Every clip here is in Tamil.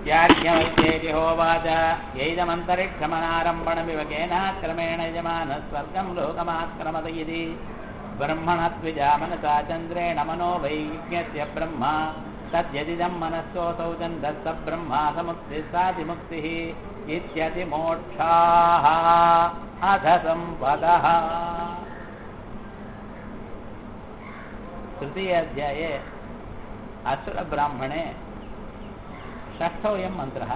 याज्ञवल्क्येति होवाच यैदमन्तरिक्षमनारम्भणमिव केनाक्रमेण यजमानः स्वर्गम् लोकमाक्रमत इति ब्रह्मणत्विजा मनसा चन्द्रेण मनो वैज्ञस्य ब्रह्मा तद्यदिदम् मनस्सोऽसौ चन्दः स ब्रह्मा समुक्तिः सातिमुक्तिः इत्यतिमोक्षाः अथ सम्पदः तृतीयाध्याये असुरब्राह्मणे षष्ठोऽयं मन्त्रः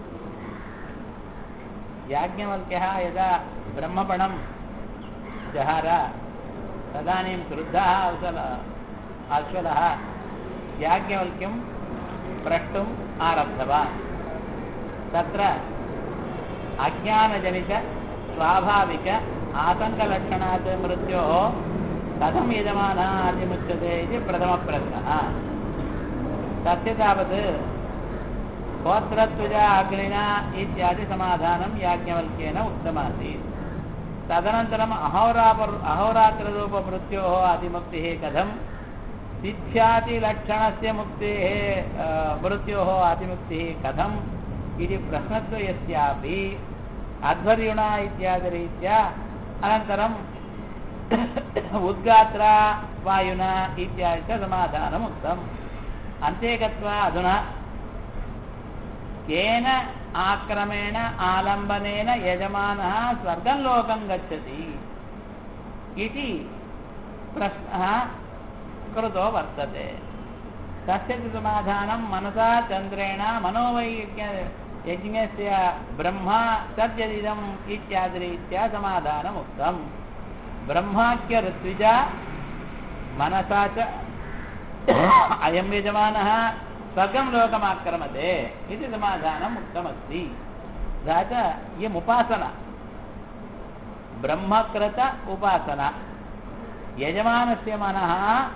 याज्ञवल्क्यः यदा ब्रह्मपणं जहार तदानीं क्रुद्धः अवसल अश्वलः याज्ञवल्क्यं प्रष्टुम् आरब्धवान् तत्र अज्ञानजनित स्वाभाविक आतङ्कलक्षणात् मृत्योः कथं यजमानः अतिमुच्यते इति प्रथमप्रश्नः तस्य तावत् होत्रत्वजा अग्निना इत्यादि समाधानं याज्ञवल्क्येन उक्तमासीत् तदनन्तरम् अहोरापर अहोरात्ररूपमृत्योः अतिमुक्तिः कथं सिद्ध्यातिलक्षणस्य मुक्तेः मृत्योः अतिमुक्तिः कथम् इति प्रश्नद्वयस्यापि अध्वर्युणा इत्यादिरीत्या अनन्तरम् उद्गात्रा वायुना इत्यादि च समाधानम् उक्तम् अन्ते गत्वा अधुना केन आक्रमेण आलम्बनेन यजमानः स्वर्गं लोकं गच्छति इति प्रश्नः कृतो वर्तते तस्य च समाधानं मनसा चन्द्रेण मनोवैज्ञ यज्ञस्य ब्रह्मा तद्यदिदम् इत्यादिरीत्या समाधानम् उक्तम् ब्रह्माख्यऋत्विजा मनसा च अयं यजमानः स्वर्गं लोकमाक्रमते इति समाधानम् उक्तमस्ति तथा च इयमुपासना ब्रह्मकृत उपासना यजमानस्य मनः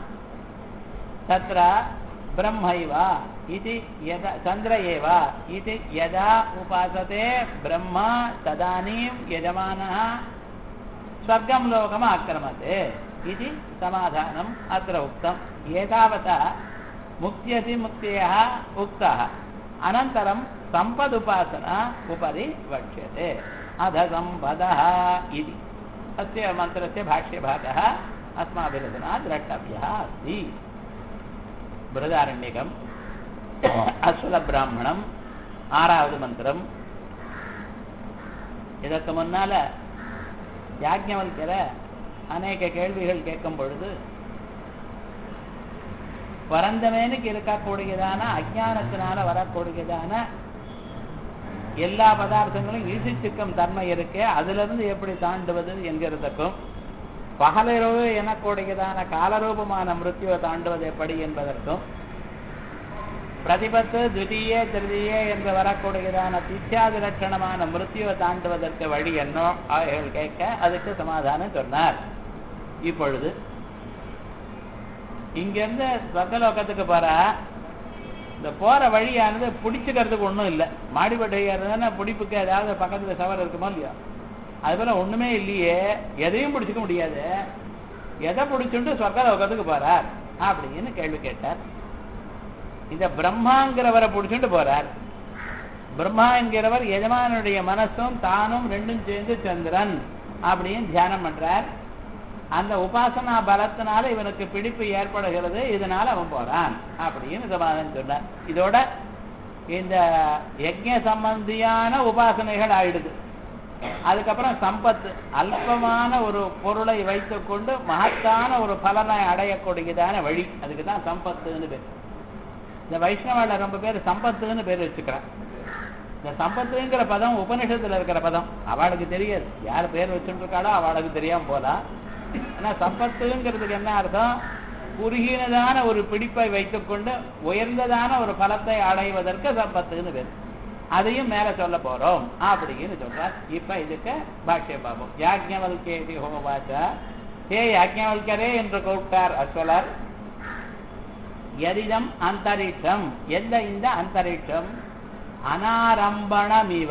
तत्र ब्रह्मैव इति यदा चन्द्र एव इति यदा उपासते ब्रह्म तदानीं यजमानः स्वर्गं लोकम् आक्रमते इति समाधानम् अत्र उक्तम् एतावता मुक्त्यसि मुक्तयः उक्तः अनन्तरं सम्पदुपासना उपरि वक्ष्यते अध सम्पदः इति अस्य मन्त्रस्य भाष्यभागः अस्माभिरचना द्रष्टव्यः अस्ति बृहदारण्यकम् அஸ்வலபிராமணம் ஆறாவது மந்திரம் இதற்கு முன்னால யாஜ்ஞவல்கிற அநேக கேள்விகள் கேட்கும் பொழுது பரந்தமேனுக்கு இருக்கக்கூடியதான அஜானத்தினால வரக்கூடியதான எல்லா பதார்த்தங்களும் ஈசிச்சுக்கும் தன்மை இருக்கு அதுல இருந்து எப்படி தாண்டுவது என்கிறதுக்கும் பகலிரவு எனக்கூடியதான காலரூபமான மிருத்யுவை தாண்டுவது எப்படி என்பதற்கும் பிரதிபத்து துதிய திருதிய என்று வரக்கூடியதான தித்யாதி லட்சணமான மிருத்யுவை தாண்டுவதற்கு வழி என்னோ அவைகள் கேட்க அதுக்கு சமாதானம் சொன்னார் இப்பொழுது இங்கிருந்து ஸ்வர்கலோகத்துக்கு போற இந்த போற வழியானது பிடிச்சுக்கிறதுக்கு ஒன்றும் இல்லை மாடிப்பட்டை ஏறதுன்னா பிடிப்புக்கு ஏதாவது பக்கத்துல சவர் இருக்குமோ இல்லையோ அது போல ஒண்ணுமே இல்லையே எதையும் பிடிச்சிக்க முடியாது எதை பிடிச்சுட்டு சொர்க்கலோகத்துக்கு போறார் அப்படின்னு கேள்வி கேட்டார் இந்த பிரம்மாங்கிறவரை பிடிச்சுட்டு போறார் பிரம்மா என்கிறவர் எஜமானுடைய மனசும் தானும் ரெண்டும் சேர்ந்து சந்திரன் அப்படின்னு தியானம் பண்றார் அந்த உபாசனா பலத்தினால இவனுக்கு பிடிப்பு ஏற்படுகிறது இதனால அவன் போறான் அப்படின்னு சமாதானம் சொன்னார் இதோட இந்த யஜ்ய சம்பந்தியான உபாசனைகள் ஆயிடுது அதுக்கப்புறம் சம்பத்து அல்பமான ஒரு பொருளை வைத்துக்கொண்டு மகத்தான ஒரு பலனை அடையக்கூடியதான வழி அதுக்கு தான் சம்பத்துன்னு பேர் இந்த வைஷ்ணவால ரொம்ப பேர் சம்பத்துன்னு பேர் வச்சுக்கிறான் இந்த சம்பத்துங்கிற பதம் உபனிஷத்துல இருக்கிற பதம் அவளுக்கு தெரியாது யார் பேர் வச்சுட்டு இருக்காளோ அவளுக்கு தெரியாம போலாம் ஆனா சம்பத்துங்கிறதுக்கு என்ன அர்த்தம் குறுகினதான ஒரு பிடிப்பை வைத்துக்கொண்டு உயர்ந்ததான ஒரு பலத்தை அடைவதற்கு சம்பத்துன்னு பேர் அதையும் மேல சொல்ல போறோம் அப்படின்னு சொல்றார் இப்ப இதுக்கு பாஷ்யம் பார்ப்போம் யாஜ்ஞவல்கேதி ஹோவாச்சா ஹே யாஜ்ஞவல்கரே என்று கூப்பிட்டார் அஸ்வலர் எதிதம் அந்தரிக்ஷம் எந்த இந்த அந்தரிக்ஷம் அனாரம்பணமிவ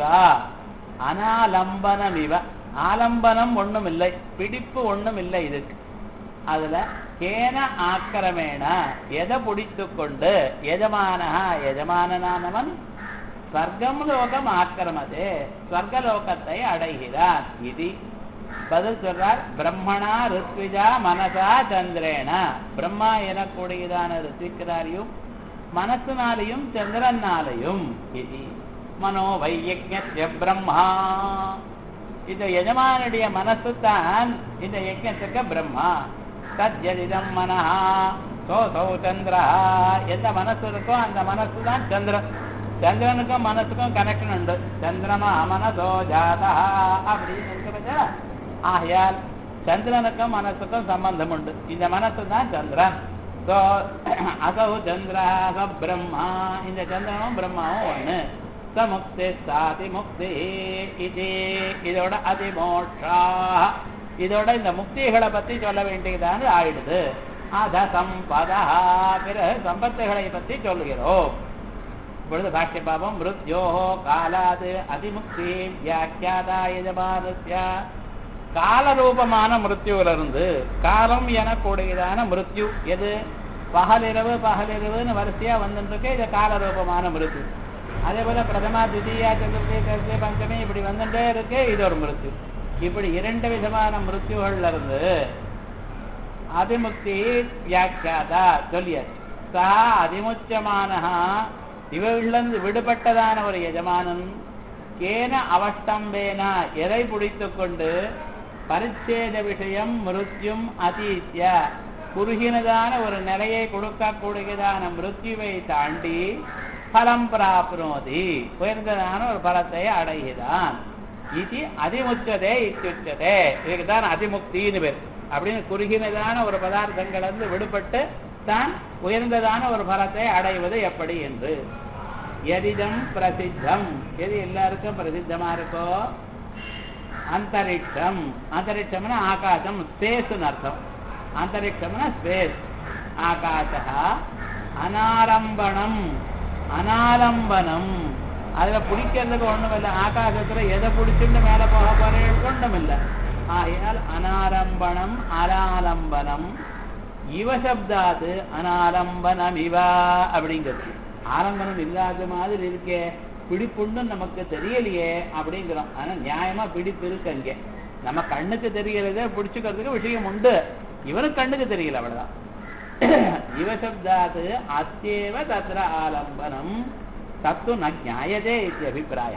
அனாலம்பனமிவ ஆலம்பனம் ஒண்ணும் இல்லை பிடிப்பு ஒண்ணும் இல்லை இதுக்கு அதுல கேன ஆக்கிரமேண எதை பிடித்து கொண்டு எஜமானஹா எஜமானனானவன் ஸ்வர்க்கம் லோகம் ஆக்கிரமதே ஸ்வர்கலோகத்தை அடைகிறான் இது பதில் சொல்றார் பிரம்மணா ருத்விஜா மனசா சந்திரேன பிரம்மா எனக்கூடியதான ருத்விக்கிறாரையும் மனசுனாலையும் சந்திரனாலையும் இது மனோ வையஜ்ய பிரம்மா இந்த எஜமானுடைய மனசு தான் இந்த யஜ்ஞத்துக்கு பிரம்மா தத்யதிதம் மனஹா சோ சௌ சந்திரா எந்த மனசு இருக்கோ அந்த மனசு தான் சந்திரன் சந்திரனுக்கும் மனசுக்கும் கனெக்ஷன் உண்டு சந்திரமா மனசோ ஜாதா அப்படின்னு இருக்கிறது ஆகையால் சந்திரனுக்கும் மனசுக்கும் சம்பந்தம் உண்டு இந்த மனசு தான் சந்திரன் சோ அசௌ சந்திரா ச பிரம்மா இந்த சந்திரனும் பிரம்மாவும் ஒண்ணு சமுக்தி சாதி முக்தி இது இதோட அதிமோட்சா இதோட இந்த முக்திகளை பத்தி சொல்ல வேண்டியதான ஆயிடுது அத சம்பதா பிறகு சம்பத்துகளை பத்தி சொல்லுகிறோம் இப்பொழுது பாஷ்ய பாபம் மிருத்யோ காலாது அதிமுக்தி வியாக்கியாதா எஜமானஸ்ய காலரூபமான மிருத்யுவிலிருந்து காலம் எனக்கூடியதான மிருத்யு எது பகலிரவு பகலிரவுன்னு வரிசையா வந்துட்டு இருக்கு இது காலரூபமான மிருத்யு அதே போல பிரதமா திதியா சதுர்த்தி தரிசி பஞ்சமி இப்படி வந்துட்டே இருக்கு இது ஒரு மிருத்யு இப்படி இரண்டு விதமான மிருத்யுகள்ல இருந்து அதிமுக்தி வியாக்கியாதா சொல்லியாச்சு சா அதிமுச்சமானஹா இவர்களிருந்து விடுபட்டதான ஒரு எஜமானன் கேன அவஷ்டம்பேன எதை பிடித்துக் கொண்டு பரிச்சேத விஷயம் மிருத்யும் அதீத்ய குறுகினதான ஒரு நிலையை கொடுக்கக்கூடியதான மிருத்யுவை தாண்டி பலம் பிராப்னோதி உயர்ந்ததான ஒரு பலத்தை அடைகிறான் இது அதிமுச்சதே இத்தியுச்சதே இதுக்கு தான் அதிமுக்தின்னு பேர் அப்படின்னு குறுகினதான ஒரு பதார்த்தங்கள் இருந்து விடுபட்டு தான் உயர்ந்ததான ஒரு பலத்தை அடைவது எப்படி என்று எதிதம் பிரசித்தம் எது எல்லாருக்கும் பிரசித்தமா இருக்கோ அந்தரிக்ஷம் அந்தரிக்ஷம்னா ஆகாசம் ஸ்பேஸ்னு அர்த்தம் அந்தரிக்ஷம்னா ஸ்பேஸ் ஆகாசா அனாரம்பணம் அனாலம்பனம் அதுல பிடிக்கிறதுக்கு ஒண்ணும் இல்லை ஆகாசத்துல எதை பிடிச்சிட்டு மேல போக போறேன் ஒண்ணும் இல்லை ஆகையால் அனாரம்பணம் அனாலம்பனம் இவ சப்தாது அனாலம்பனம் இவா அப்படிங்கிறது ஆலம்பனம் இல்லாத மாதிரி இருக்கே பிடிப்புன்னு நமக்கு தெரியலையே அப்படிங்கிறோம் ஆனா நியாயமா பிடிப்பு இருக்கு அங்கே நம்ம கண்ணுக்கு தெரியறதே பிடிச்சுக்கிறதுக்கு விஷயம் உண்டு இவனுக்கு கண்ணுக்கு தெரியல அவ்வளவுதான் இவ சப்தாது அத்தேவ தத்ர ஆலம்பனம் தத்து ந நியாயதே இது அபிப்பிராய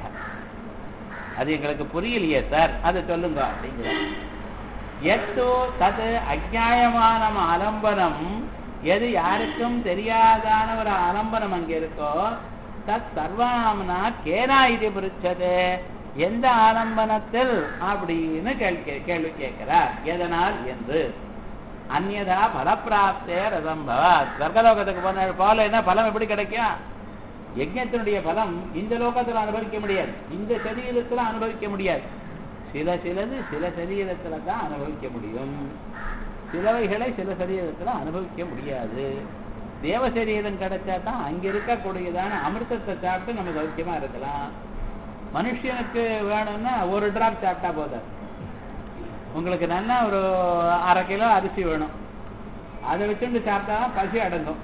அது எங்களுக்கு புரியலையே சார் அதை சொல்லுங்க அப்படிங்கிறோம் எத்தோ தது அஜாயமான ஆலம்பனம் எது யாருக்கும் தெரியாதான ஒரு ஆலம்பனம் அங்க இருக்கோ தத் சர்வாம்னா கேனா இது பிரிச்சது எந்த ஆலம்பனத்தில் அப்படின்னு கேள்வி கேள்வி கேட்கிறார் எதனால் என்று அந்நதா பலப்பிராப்தே ரசம்பவ ஸ்வர்கலோகத்துக்கு போன போல என்ன பலம் எப்படி கிடைக்கும் யஜ்ஞத்தினுடைய பலம் இந்த லோகத்துல அனுபவிக்க முடியாது இந்த சரீரத்துல அனுபவிக்க முடியாது சில சிலது சில சரீரத்துல தான் அனுபவிக்க முடியும் சிலவைகளை சில சரீரத்துல அனுபவிக்க முடியாது தேவ சரீரம் கிடைச்சா தான் அங்க இருக்கக்கூடியதான அமிர்தத்தை சாப்பிட்டு நம்ம சௌக்கியமா இருக்கலாம் மனுஷனுக்கு வேணும்னா ஒரு டிராப் சாப்பிட்டா போதாது உங்களுக்கு நல்லா ஒரு அரை கிலோ அரிசி வேணும் அதை வச்சுட்டு சாப்பிட்டா பசி அடங்கும்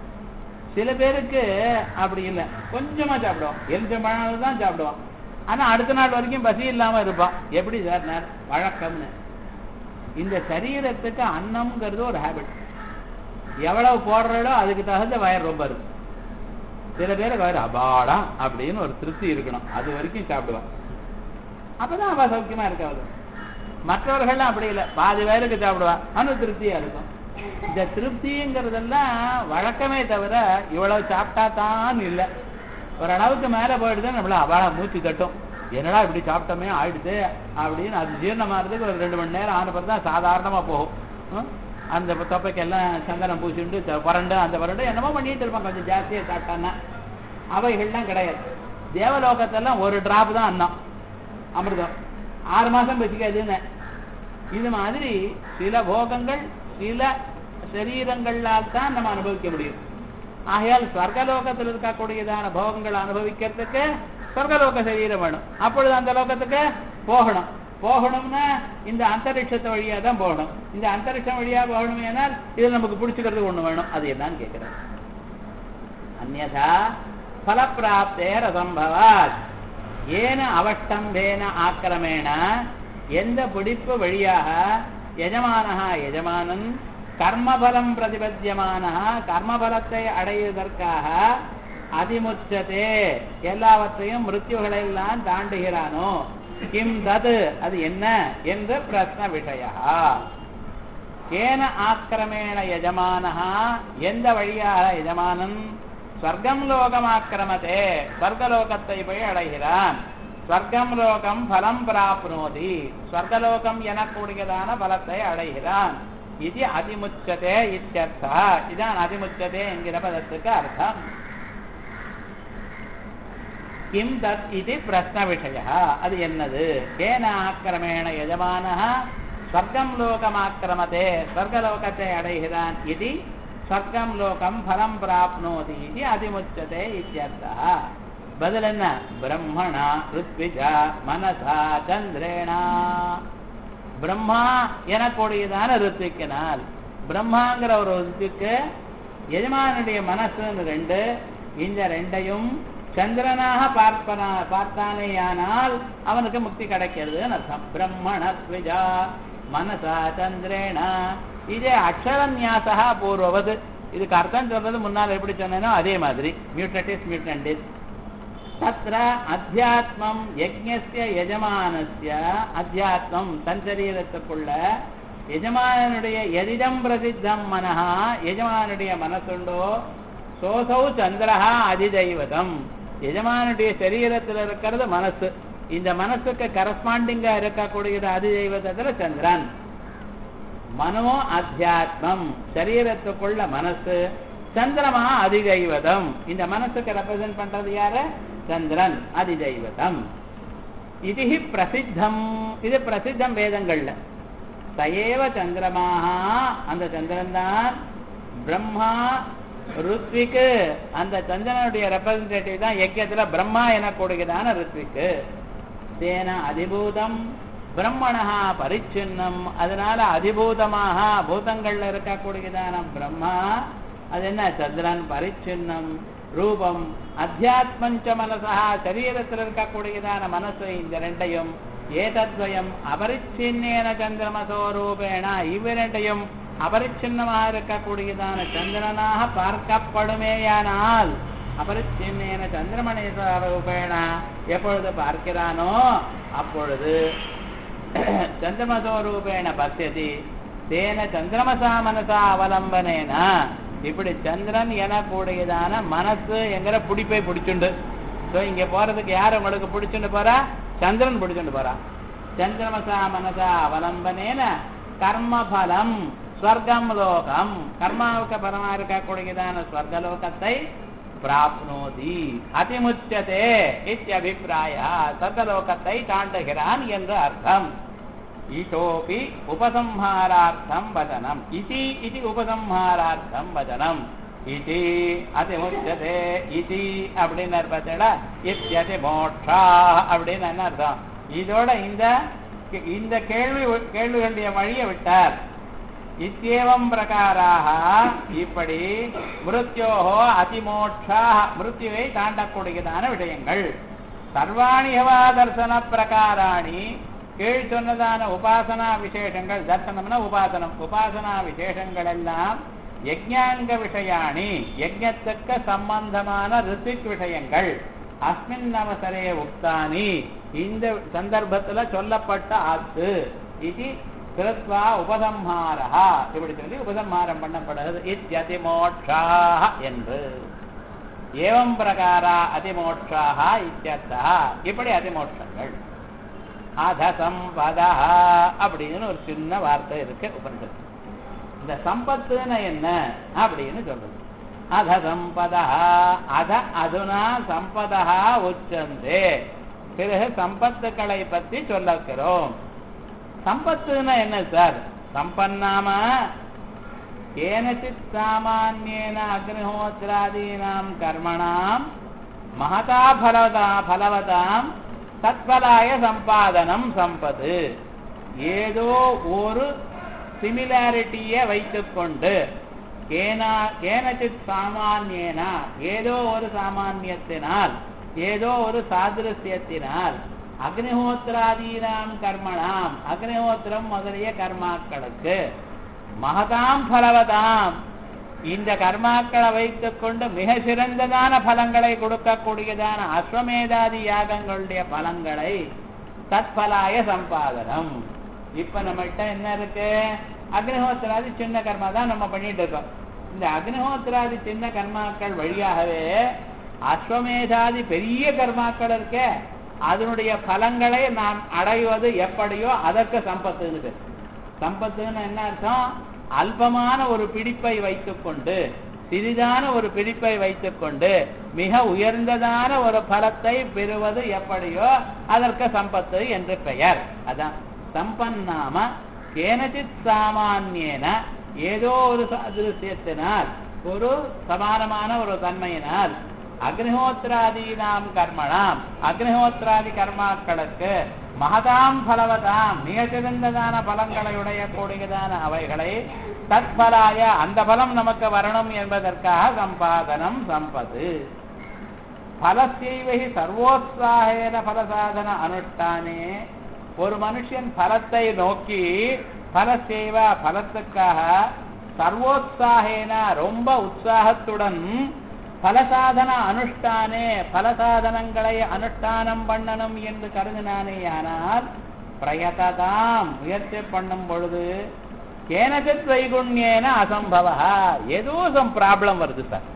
சில பேருக்கு அப்படி இல்லை கொஞ்சமா சாப்பிடுவோம் எலுச்சம்பழம் தான் சாப்பிடுவோம் ஆனா அடுத்த நாள் வரைக்கும் பசி இல்லாம இருப்பான் எப்படி சார் நேர் வழக்கம்னு இந்த சரீரத்துக்கு அன்னம்ங்கிறது ஒரு ஹேபிட் எவ்வளவு போடுறதோ அதுக்கு தகுந்த வயர் ரொம்ப இருக்கு சில பேருக்கு வயர் அபாடா அப்படின்னு ஒரு திருப்தி இருக்கணும் அது வரைக்கும் சாப்பிடுவான் அப்பதான் அவ சௌக்கியமா இருக்காது மற்றவர்கள்லாம் அப்படி இல்லை பாதி பேருக்கு சாப்பிடுவா அனு திருப்தியா இருக்கும் இந்த திருப்திங்கிறதெல்லாம் வழக்கமே தவிர இவ்வளவு சாப்பிட்டா தான் இல்லை ஒரு அளவுக்கு மேல போயிடுது நம்மள அவாளா மூச்சு தட்டும் என்னடா இப்படி சாப்பிட்டோமே ஆயிடுது அப்படின்னு அது ஜீரணமாகிறதுக்கு ஒரு ரெண்டு மணி நேரம் ஆன பிறகு தான் சாதாரணமா போகும் ஹம்? அந்த தொப்பைக்கு எல்லாம் சந்தனம் பூசிண்டு த- புரண்டு அந்த புரண்டு என்னமோ பண்ணிட்டு இருப்பான் கொஞ்சம் ஜாஸ்தியா சாப்பிட்டான்னா அவைகள்லாம் கிடையாது தேவலோகத்தெல்லாம் ஒரு டிராப் தான் அன்னம் அமிர்தம் ஆறு மாசம் வச்சுக்காதுன்னு இது மாதிரி சில போகங்கள் சில சரீரங்களால் தான் நம்ம அனுபவிக்க முடியும் ஆகையால் ஸ்வர்கலோகத்தில் இருக்கக்கூடியதான போகங்களை அனுபவிக்கிறதுக்கு ஸ்வர்கலோக சரீரம் வேணும் அப்பொழுது அந்த லோகத்துக்கு போகணும் போகணும்னா இந்த அந்தரிக்ஷத்து வழியா தான் போகணும் இந்த அந்தரிக்ஷம் வழியா போகணும் ஏனால் இது நமக்கு பிடிச்சுக்கிறதுக்கு ஒண்ணு வேணும் அது என்னன்னு கேட்கிறேன் அந்நதா பலப்பிராப்தேர் அசம்பவாத் ஏன அவஷ்டம்பேன ஆக்கிரமேண எந்த பிடிப்பு வழியாக எஜமானஹா எஜமானன் கர்மபலம் பிரதிபத்தியமான கர்மபலத்தை அடைவதற்காக அதிமுச்சதே எல்லாவற்றையும் மிருத்யுகளெல்லாம் தாண்டுகிறானோ கிம் தது அது என்ன என்று பிரஸ்ன விஷயா ஏன ஆக்கிரமேண எஜமானஹா எந்த வழியாக எஜமானன் ஸ்வர்க்கம் லோகம் ஆக்கிரமதே ஸ்வர்கலோகத்தை போய் அடைகிறான் ஸ்வர்க்கம் லோகம் பலம் பிராப்னோதி ஸ்வர்கலோகம் எனக்கூடியதான பலத்தை அடைகிறான் இது அதிமுச்சதே இத்தியர்த்தா இதான் அதிமுச்சதே என்கிற பதத்துக்கு அர்த்தம் கிம் தத் இது பிரஸ்ன விஷய அது என்னது கேன ஆக்கிரமேண எஜமான ஸ்வர்க்கம் லோகம் ஆக்கிரமதே ஸ்வர்கலோகத்தை அடைகிறான் இது ஸ்வர்க்கம் லோகம் பலம் பிராப்னோதி இது அதிமுச்சதே இத்தியர்த்தா பதில் என்ன பிரம்மணா ருத்விஜா மனசா சந்திரேணா பிரம்மா எனக்கூடியதான ருத்விக்கினால் பிரம்மாங்கிற ஒரு ருத்விக்கு எஜமானுடைய மனசுன்னு ரெண்டு இந்த ரெண்டையும் சந்திரனாக பார்ப்பனா பார்த்தானேயானால் அவனுக்கு முக்தி கிடைக்கிறதுன்னு அர்த்தம் பிரம்மணத்விஜா மனசா சந்திரேணா இதே அக்ஷரநியாசா பூர்வவது இதுக்கு அர்த்தம் சொல்றது முன்னால் எப்படி சொன்னேனோ அதே மாதிரி மியூட்டட்டிஸ் மியூட்டண்டிஸ் தத்ர அத்தியாத்மம் யஜ்ஞஸ்ய எஜமானஸ்ய அத்தியாத்மம் தன் சரீரத்துக்குள்ள எஜமானனுடைய எதிடம் பிரசித்தம் மனஹா எஜமானுடைய மனசுண்டோ சோசௌ சந்திரஹா அதிதெய்வதம் எஜமானுடைய சரீரத்தில் இருக்கிறது மனசு இந்த மனசுக்கு கரஸ்பாண்டிங்கா இருக்கக்கூடியது அதிதெய்வதத்துல சந்திரன் மனோ அத்தியாத்மம் சரீரத்துக்குள்ள மனசு சந்திரமா அதிதெய்வதம் இந்த மனசுக்கு ரெப்ரசென்ட் பண்றது யாரு சந்திரன் அதிதெய்வதம் இது பிரசித்தம் இது பிரசித்தம் வேதங்கள்ல சயேவ சந்திரமாக அந்த சந்திரன் தான் பிரம்மா ருத்விக்கு அந்த சந்திரனுடைய ரெப்ரசன்டேட்டிவ் தான் யஜ்யத்துல பிரம்மா எனக்கூடியதான ருத்விக்கு தேன அதிபூதம் பிரம்மணா பரிச்சின்னம் அதனால அதிபூதமாக பூதங்கள்ல இருக்கக்கூடியதான பிரம்மா அது என்ன சந்திரன் பரிச்சின்னம் ரூபம் அத்தியாத்மஞ்ச மனசா சரீரத்தில் இருக்கக்கூடியதான மனசு இந்த ரெண்டையும் ஏதத்வயம் அபரிச்சின்னேன சந்திரமசோ ரூபேண இவ்விரண்டையும் அபரிச்சின்னமாக இருக்கக்கூடியதான சந்திரனாக பார்க்கப்படுமேயானால் அபரிச்சின்னேன சந்திரமணேஸ்வர ரூபேண எப்பொழுது பார்க்கிறானோ அப்பொழுது சந்திரமசோ ரூபேண பசியதி தேன சந்திரமசா மனசா அவலம்பனேன இப்படி சந்திரன் எனக்கூடியதான மனசு என்கிற பிடிப்பை பிடிச்சுண்டு ஸோ இங்க போறதுக்கு யார் உங்களுக்கு பிடிச்சுண்டு போறா சந்திரன் பிடிச்சுண்டு போறா சந்திரமசா மனசா அவலம்பனேன கர்மபலம் ஸ்வர்க்கம் லோகம் கர்மாவுக்கு பரமா இருக்கக்கூடியதான ஸ்வர்கலோகத்தை பிராப்னோதி அதிமுச்சதே இத்தியபிப்பிராய ஸ்வர்கலோகத்தை தாண்டுகிறான் என்று அர்த்தம் ஈட்டோபி உபசம்ஹாரார்த்தம் வதனம் இதி இது உபசம்ஹாரார்த்தம் வதனம் இதி அதிமுச்சதே இதி அப்படின்னு பார்த்தா இத்தியதி மோட்சா அப்படின்னு என்ன அர்த்தம் இதோட இந்த இந்த கேள்வி கேள்விகளுடைய வழியை விட்டார் இத்தியேவம் பிரகாராக இப்படி மிருத்யோஹோ அதிமோட்சா மிருத்யுவை தாண்டக்கூடியதான விஷயங்கள் சர்வாணிகவா தர்சன பிரகாராணி கீழ் சொன்னதான உபாசனா விசேஷங்கள் தர்சனம்னா உபாசனம் உபாசனா விசேஷங்கள் எல்லாம் யஜ்ஞாங்க விஷயாணி யஜ்ஞத்துக்கு சம்பந்தமான ரித்திக் விஷயங்கள் அஸ்மின் அவசரே உக்தானி இந்த சந்தர்ப்பத்துல சொல்லப்பட்ட ஆத்து இது கிருத்வா உபசம்ஹாரா இப்படி சொல்லி உபசம்ஹாரம் பண்ணப்படுகிறது இத்தியதிமோட்சா என்று ஏவம் பிரகாரா அதிமோட்சாக இத்தியர்த்தா இப்படி அதிமோட்சங்கள் அதசம்பதா அப்படின்னு ஒரு சின்ன வார்த்தை இருக்கு உபனிஷத்து இந்த சம்பத்துன்னு என்ன அப்படின்னு சொல்றது அத சம்பதா அத அதுனா சம்பதா உச்சந்தே பிறகு சம்பத்துக்களை பத்தி சொல்லிருக்கிறோம் சம்பத்துன்னா என்ன சார் சம்பன்னாம கேனச்சித் சாமானியேன அக்னிஹோத்ராதீனாம் கர்மணாம் மகதா பலவதா பலவதாம் தத்பலாய சம்பாதனம் சம்பது ஏதோ ஒரு சிமிலாரிட்டியை வைத்துக்கொண்டு கேனா கேனச்சித் சாமானியனா ஏதோ ஒரு சாமானியத்தினால் ஏதோ ஒரு சாதிருஷ்யத்தினால் அக்னிஹோத்திராதீனாம் கர்மணாம் அக்னிஹோத்திரம் முதலிய கர்மாக்களுக்கு மகதாம் பலவதாம் இந்த கர்மாக்களை வைத்துக் கொண்டு மிக சிறந்ததான பலங்களை கொடுக்கக்கூடியதான அஸ்வமேதாதி யாகங்களுடைய பலங்களை தத்பலாய சம்பாதனம் இப்ப நம்மகிட்ட என்ன இருக்கு அக்னிஹோத்திராதி சின்ன கர்மா தான் நம்ம பண்ணிட்டு இருக்கோம் இந்த அக்னிஹோத்திராதி சின்ன கர்மாக்கள் வழியாகவே அஸ்வமேதாதி பெரிய கர்மாக்கள் இருக்க அதனுடைய பலங்களை நாம் அடைவது எப்படியோ அதற்கு சம்பத்துன்னு பேர் சம்பத்துன்னு என்ன அர்த்தம் அல்பமான ஒரு பிடிப்பை வைத்துக்கொண்டு சிறிதான ஒரு பிடிப்பை வைத்துக்கொண்டு மிக உயர்ந்ததான ஒரு பலத்தை பெறுவது எப்படியோ அதற்கு சம்பத்து என்று பெயர் அதான் சம்பன்னாம கேனச்சித் சாமானியன ஏதோ ஒரு சாதிருஷ்யத்தினால் ஒரு சமானமான ஒரு தன்மையினால் அக்னிஹோத்திராதீனாம் கர்மணாம் அக்னிஹோத்திராதி கர்மாக்களுக்கு மகதாம் பலவதாம் மிக சிறந்ததான பலங்களை உடைய கூடியதான அவைகளை தத்பலாய அந்த பலம் நமக்கு வரணும் என்பதற்காக சம்பாதனம் சம்பது பலசைவகி சர்வோத்சாகேன பலசாதன அனுஷ்டானே ஒரு மனுஷன் பலத்தை நோக்கி பலசேவ பலத்துக்காக சர்வோத்சாகேன ரொம்ப உற்சாகத்துடன் பலசாதன அனுஷ்டானே பலசாதனங்களை அனுஷ்டானம் பண்ணணும் என்று கருதினானேயானால் பிரயததாம் முயற்சி பண்ணும் பொழுது கேனச்சித் வைகுண்யேன அசம்பவா ஏதோ சம் ப்ராப்ளம் வருது சார்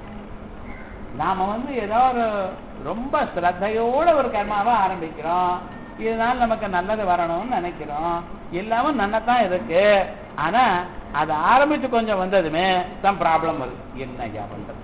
நாம வந்து ஏதோ ஒரு ரொம்ப ஸ்ரத்தையோட ஒரு கர்மாவை ஆரம்பிக்கிறோம் இதனால நமக்கு நல்லது வரணும்னு நினைக்கிறோம் எல்லாமும் நன்னதான் இருக்கு ஆனா அதை ஆரம்பிச்சு கொஞ்சம் வந்ததுமே சம் ப்ராப்ளம் வருது என்ன ஐயா பண்றது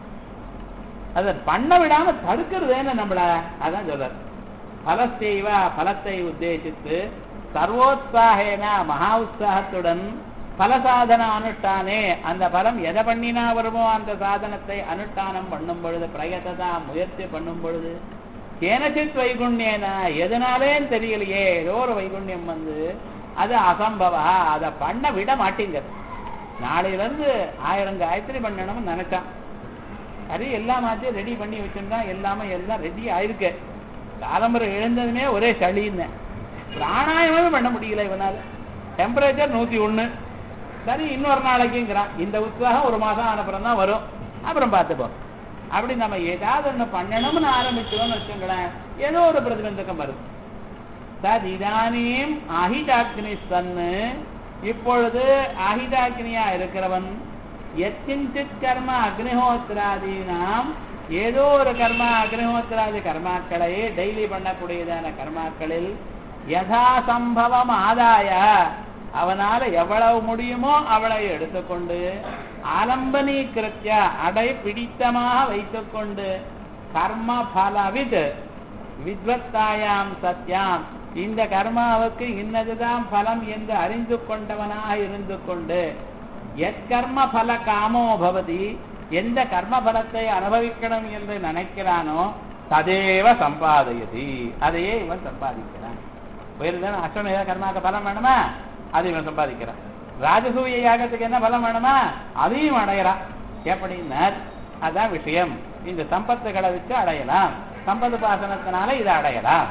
அதை பண்ண விடாம தடுக்கிறதுன்னு நம்மள அதான் சொல்றார் பலத்தைவா பலத்தை உத்தேசித்து சர்வோத்சாகேன மகா உற்சாகத்துடன் பலசாதன அனுஷ்டானே அந்த பலம் எதை பண்ணினா வருமோ அந்த சாதனத்தை அனுஷ்டானம் பண்ணும் பொழுது பிரயத்ததா முயற்சி பண்ணும் பொழுது கேனச்சித் வைகுண்யேன எதனாலேன்னு தெரியலையே ஏதோ ஒரு வைகுண்யம் வந்து அது அசம்பவா அதை பண்ண விட மாட்டேங்குது நாளையில இருந்து ஆயிரம் காயத்ரி பண்ணணும்னு நினைச்சான் சரி எல்லாமாச்சும் ரெடி பண்ணி வச்சிருந்தா எல்லாமே எல்லாம் ரெடி ஆயிருக்கு காலம்பரை எழுந்ததுமே ஒரே சளின்னு பிராணாயமே பண்ண முடியல இவனால டெம்பரேச்சர் நூத்தி ஒண்ணு சரி இன்னொரு நாளைக்குங்கிறான் இந்த உற்சாகம் ஒரு மாசம் ஆனப்புறம் தான் வரும் அப்புறம் பார்த்துப்போம் அப்படி நம்ம ஏதாவது ஒண்ணு பண்ணணும்னு ஆரம்பிச்சோம்னு வச்சுங்களேன் ஏதோ ஒரு பிரதிபந்தகம் வருது சார் இதானியும் அஹிதாக்னி சன்னு இப்பொழுது அஹிதாக்னியா இருக்கிறவன் எத்தின்சித் கர்ம அக்னிஹோத்திராதீனாம் ஏதோ ஒரு கர்மா அக்னிஹோத்திராதி கர்மாக்களை டெய்லி பண்ணக்கூடியதான கர்மாக்களில் யதா சம்பவம் ஆதாய அவனால எவ்வளவு முடியுமோ அவளை எடுத்துக்கொண்டு ஆலம்பனீகிருத்திய அடை பிடித்தமாக வைத்துக்கொண்டு கர்ம பலவித் வித்வத்தாயாம் சத்யாம் இந்த கர்மாவுக்கு இன்னதுதான் பலம் என்று அறிந்து கொண்டவனாக இருந்து கொண்டு எற்கர்ம பல காமோ பவதி எந்த கர்ம பலத்தை அனுபவிக்கணும் என்று நினைக்கிறானோ ததேவ சம்பாதயதி அதையே இவன் சம்பாதிக்கிறான் உயர்ந்தான அஸ்வமேத கர்மாக்க பலம் வேணுமா அதை இவன் சம்பாதிக்கிறான் ராஜசூய யாகத்துக்கு என்ன பலம் வேணுமா அதையும் அடையறான் எப்படின்னார் அதான் விஷயம் இந்த சம்பத்துகளை வச்சு அடையலாம் சம்பத்து பாசனத்தினால இதை அடையலாம்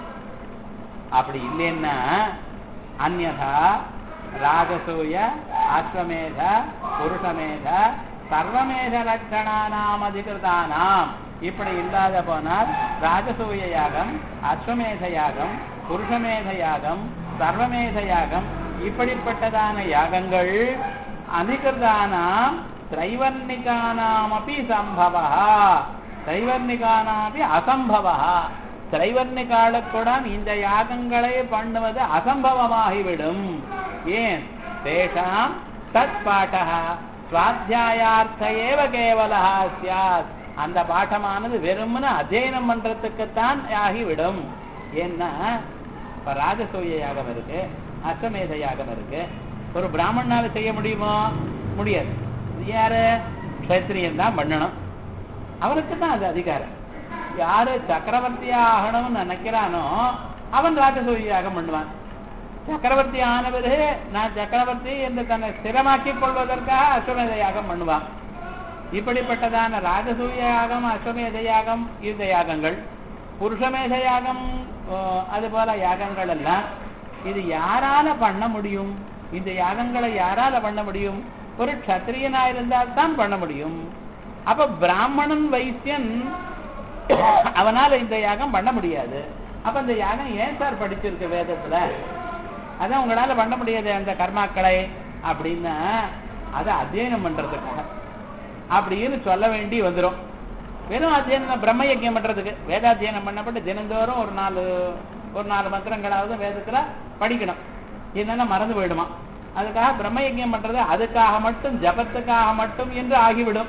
அப்படி இல்லைன்னா அந்நதா ராஜசூய அஸ்வமேத புருஷமேத சர்வமேத லட்சணானாம் அதிகிருதானாம் இப்படி இல்லாத போனால் ராஜசூய யாகம் அஸ்வமேத யாகம் புருஷமேத யாகம் சர்வமேத யாகம் இப்படிப்பட்டதான யாகங்கள் அதிகிருதானாம் திரைவர்ணிகானாமப்பி சம்பவா திரைவர்ணிகானாமப்பி அசம்பவா திரைவர்ணிகாலுக்குடன் இந்த யாகங்களை பண்ணுவது அசம்பவமாகிவிடும் ஏன் தேஷாம் தத் பாட்டா சுவாத்தியாயார்த்த ஏவ கேவலா சியாத் அந்த பாட்டமானது வெறும்னு அத்தியனம் பண்றதுக்குத்தான் ஆகிவிடும் ஏன்னா இப்ப ராஜசூய யாகம் இருக்கு அஸ்வமேத யாகம் இருக்கு ஒரு பிராமணனால செய்ய முடியுமோ முடியாது இது யாரு கஷத்திரியன் தான் பண்ணணும் அவனுக்கு தான் அது அதிகாரம் யாரு சக்கரவர்த்தியா ஆகணும்னு நினைக்கிறானோ அவன் ராஜசூய யாகம் பண்ணுவான் சக்கரவர்த்தி ஆன பிறகு நான் சக்கரவர்த்தி என்று தன்னை ஸ்திரமாக்கிக் கொள்வதற்காக அஸ்வமேத யாகம் பண்ணுவான் இப்படிப்பட்டதான ராஜசூய யாகம் அஸ்வமேத யாகம் இந்த யாகங்கள் புருஷமேத யாகம் அஹ், அதுபோல யாகங்கள் எல்லாம் இது யாரால பண்ண முடியும் இந்த யாகங்களை யாரால பண்ண முடியும் ஒரு க்ஷத்திரியனா இருந்தால் தான் பண்ண முடியும் அப்ப பிராமணன் வைசியன் அவனால இந்த யாகம் பண்ண முடியாது அப்ப இந்த யாகம் ஏன் சார் படிச்சிருக்கு வேதத்துல அதான் உங்களால பண்ண முடியாது அந்த கர்மாக்களை அப்படின்னா அதை அத்தியனம் பண்றதுக்காக அப்படின்னு சொல்ல வேண்டி வந்துரும் வெறும் அத்தியனம் பிரம்ம யஜ்யம் பண்றதுக்கு வேதாத்தியனம் பண்ணப்பட்டு தினந்தோறும் ஒரு நாலு ஒரு நாலு மந்திரங்களாவது வேதத்துல படிக்கணும் என்னன்னா மறந்து போயிடுமா அதுக்காக பிரம்ம யஜ்யம் பண்றது அதுக்காக மட்டும் ஜபத்துக்காக மட்டும் என்று ஆகிவிடும்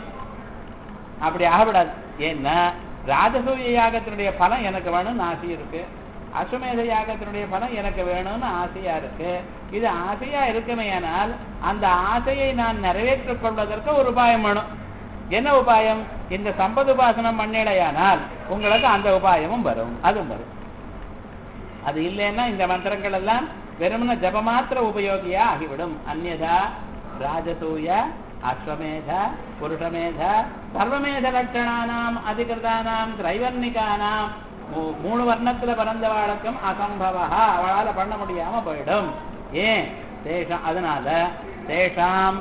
அப்படி ஆகக்கூடாது ஏன்னா ராஜசூய யாகத்தினுடைய பலம் எனக்கு வேணும்னு ஆசை இருக்கு அஸ்வமேத யாகத்தினுடைய பலம் எனக்கு வேணும்னு ஆசையா இருக்கு இது ஆசையா இருக்குமேயானால் அந்த ஆசையை நான் நிறைவேற்றிக் கொள்வதற்கு ஒரு உபாயம் வேணும் என்ன உபாயம் இந்த சம்பது உபாசனம் பண்ணிடையானால் உங்களுக்கு அந்த உபாயமும் வரும் அதுவும் வரும் அது இல்லைன்னா இந்த மந்திரங்கள் எல்லாம் வெறுமன ஜபமாத்திர உபயோகியா ஆகிவிடும் அந்நதா ராஜசூய அஸ்வமேத புருஷமேத சர்வமேத லட்சணானாம் அதிகிருதானாம் திரைவர்ணிகானாம் மூ- மூணு வர்ணத்துல பிறந்தவாளுக்கும் அசம்பவா அவளால பண்ண முடியாம போயிடும் ஏன் தேஷம் அதனால தேஷாம்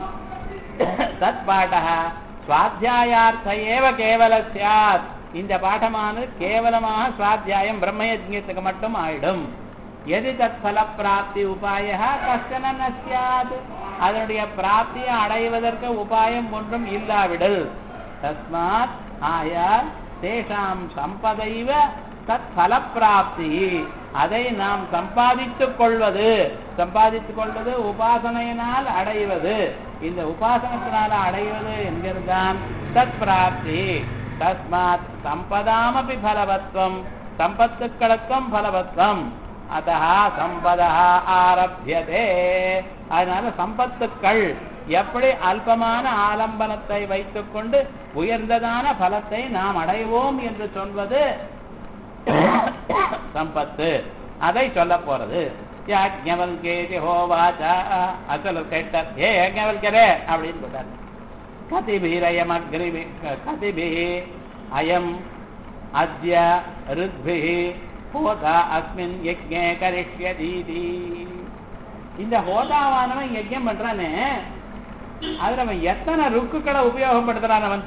தத் பாடக சுவாத்தியாயார்த்த ஏவ கேவல சியாத் இந்த பாடமானது கேவலமாக சுவாத்தியாயம் பிரம்மயஜ்யத்துக்கு மட்டும் ஆயிடும் எது தத் பல பிராப்தி உபாய கஷ்டன ந சியாத் அதனுடைய பிராப்தியை அடைவதற்கு உபாயம் ஒன்றும் இல்லாவிடல் தஸ்மாத் ஆயால் தேஷாம் சம்பதைவ தத் பல பிராப்தி அதை நாம் சம்பாதித்துக் கொள்வது சம்பாதித்துக் கொள்வது உபாசனையினால் அடைவது இந்த உபாசனத்தினால் அடைவது என்கிறதான் தத் பிராப்தி தஸ்மாத் சம்பதாமபி பலவத்வம் சம்பத்துக்களுக்கும் பலவத்வம் அதா சம்பதா ஆரம்பியதே அதனால சம்பத்துக்கள் எப்படி அல்பமான ஆலம்பனத்தை வைத்துக்கொண்டு உயர்ந்ததான பலத்தை நாம் அடைவோம் என்று சொல்வது சம்பத்து அதை சொல்ல போறது யாஜ்ஞவல்கேதி ஹோவாச்சா அசல் கேட்டார் ஏ யாஜ்ஞவல்கரே அப்படின்னு சொல்றார் கதிபீரயம் அக்ரி கதிபி அயம் அத்ய ருத்பிः ஹோதா அஸ்மின் யஜ்ஞே கரிஷ்யதீதி இந்த ஹோதாவானவன் யஜ்ஞம் பண்றானே அதுல அவன் எத்தனை ருக்குகளை உபயோகப்படுத்துறான் அவன்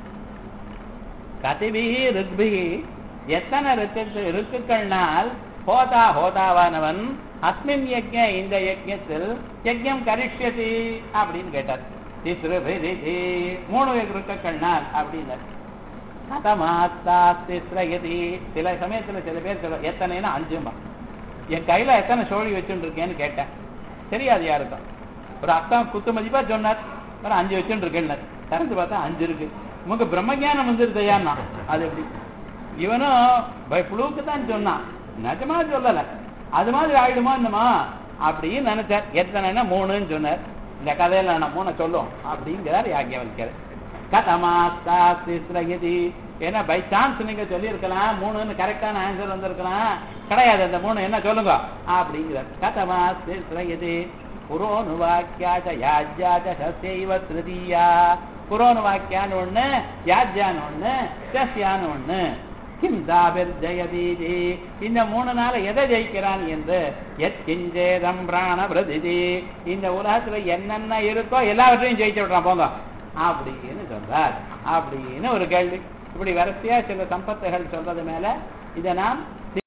கதிபிகி ருத்பிகி எத்தனை ருக்கு ருக்குகள்னால் ஹோதா ஹோதாவானவன் அஸ்மின் யஜ்ஞ இந்த யஜ்ஞத்தில் யஜ்ஞம் கரிஷ்யதி அப்படின்னு கேட்டார் திஸ்ருபிரிதி மூணு ருக்குகள்னால் அப்படின்னார் கதமாஸ்தாஸ்திஸ்ரயதி சில சமயத்துல சில பேர் சொல்ல எத்தனைன்னா அஞ்சுமா என் கையில எத்தனை சோழி வச்சுட்டு இருக்கேன்னு கேட்டேன் தெரியாது யாருக்கும் ஒரு அக்கா குத்து மதிப்பா சொன்னார் ஒரு அஞ்சு வச்சுட்டு இருக்கேன்னு திறந்து பார்த்தா அஞ்சு இருக்கு உங்க பிரம்மஞானம் வந்துருதையான்னா அது எப்படி இவனும் பை புழுவுக்கு தான் சொன்னான் நிஜமா சொல்லல அது மாதிரி ஆயிடுமா என்னமா அப்படின்னு நினைச்சார் எத்தனைன்னா மூணுன்னு சொன்னார் இந்த கதையில நான் மூணை சொல்லும் அப்படிங்கிறார் யாக்கியவல்கர் கதமாஸ்தாஸ்திஸ்ரயதி ஏன்னா பை சான்ஸ் நீங்க சொல்லியிருக்கலாம் மூணுன்னு கரெக்டான ஆன்சர் வந்திருக்கலாம் கிடையாது அந்த மூணு என்ன சொல்லுங்க அப்படிங்கிறார் கதமாஸ்திஸ்ரயதி புரோனு வாக்கியாச்ச யாஜ்யாச்ச சஸ்யைவ திருதியா புரோனு வாக்கியான்னு ஒண்ணு யாஜ்யான்னு ஒண்ணு சஸ்யான்னு ஒண்ணு கிம் தாபிர் ஜெயதீதி இந்த மூணு நாள் எதை ஜெயிக்கிறான் என்று எத் கிஞ்சேதம் பிராண பிரதிதி இந்த உலகத்துல என்னென்ன இருக்கோ எல்லாவற்றையும் ஜெயிச்சு விடுறான் போங்க அப்படின்னு சொல்றார் அப்படின்னு ஒரு கேள்வி இப்படி வரிசையா சில சம்பத்துகள் சொல்றது மேல இதை நாம்